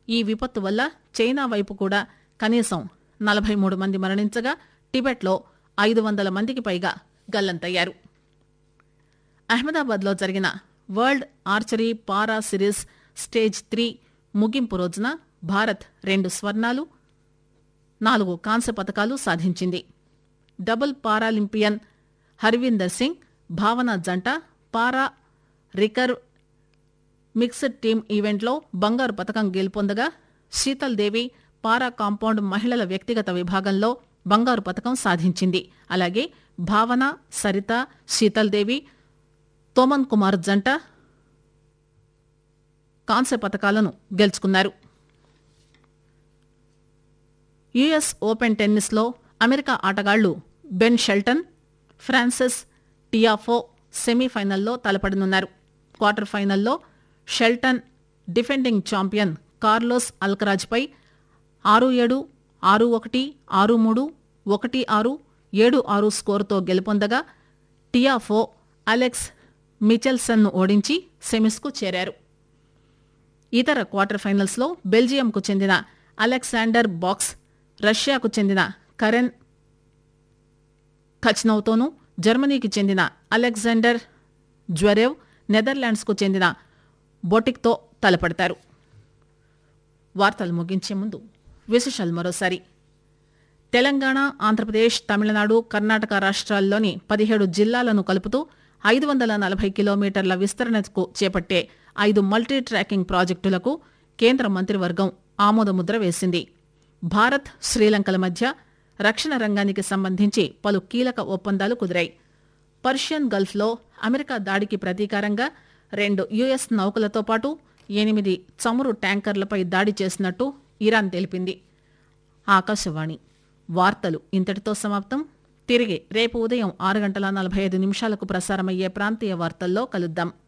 ఈ విపత్తు వల్ల చైనా వైపు కూడా కనీసం నలభై మూడు మంది మరణించగా టిబెట్లో ఐదు వందల మందికి పైగా గల్లంతయ్యారు అహ్మదాబాద్లో జరిగిన world archery para series stage three ముగింపు రోజున భారత్ రెండు స్వర్ణాలు నాలుగు కాంస్య పతకాలు సాధించింది డబుల్ పారాలింపియన్ హర్వీందర్ సింగ్ భావన జంట పారా రికర్వ్ మిక్స్డ్ టీమ్ ఈవెంట్లో బంగారు పతకం గెలుపొందగా శీతల్ దేవి పారా కాంపౌండ్ మహిళల వ్యక్తిగత విభాగంలో బంగారు పతకం సాధించింది అలాగే భావన సరిత శీతల్ దేవి తోమన్ కుమార్ జంట కాంస్య పతకాలను గెలుచుకున్నారు యుఎస్ ఓపెన్ టెన్నిస్లో అమెరికా ఆటగాళ్లు బెన్ షెల్టన్ ఫ్రాన్సిస్ టియాఫో సెమీఫైనల్లో తలపడనున్నారు క్వార్టర్ ఫైనల్లో షెల్టన్ డిఫెండింగ్ ఛాంపియన్ కార్లోస్ అల్కరాజ్పై ఆరు ఏడు ఆరు ఒకటి ఆరు మూడు ఒకటి ఆరు ఏడు ఆరు స్కోరుతో గెలుపొందగా టియాఫో అలెక్స్ మిచెల్సన్ను ఓడించి సెమీస్కు చేరారు ఇతర క్వార్టర్ ఫైనల్స్లో బెల్జియంకు చెందిన అలెగ్జాండర్ బాక్స్ రష్యాకు చెందిన కరెన్ ఖచ్నౌతోనూ జర్మనీకి చెందిన అలెగ్జాండర్ జ్వరేవ్ నెదర్లాండ్స్కు చెందిన బొటిక్తో తలపడతారు వార్తలు ముగించే ముందు విశేషాలు మరోసారి తెలంగాణ ఆంధ్రప్రదేశ్ తమిళనాడు కర్ణాటక రాష్ట్రాల్లోని పదిహేడు జిల్లాలను కలుపుతూ ఐదు వందల నలభై కిలోమీటర్ల విస్తరణకు చేపట్టే ఐదు మల్టీ ట్రాకింగ్ ప్రాజెక్టులకు కేంద్ర మంత్రివర్గం ఆమోదముద్ర వేసింది భారత్ శ్రీలంకల మధ్య రక్షణ రంగానికి సంబంధించి పలు కీలక ఒప్పందాలు కుదిరాయి పర్షియన్ గల్ఫ్లో అమెరికా దాడికి ప్రతీకారంగా రెండు యుఎస్ నౌకలతో పాటు ఎనిమిది చమురు ట్యాంకర్లపై దాడి చేసినట్టు ఇరాన్ తెలిపింది ఆకాశవాణి వార్తలు ఇంతటితో సమాప్తం తిరిగి రేపు ఉదయం ఆరు గంటల నలభై ఐదు నిమిషాలకు ప్రసారమయ్యే ప్రాంతీయ వార్తల్లో కలుద్దాం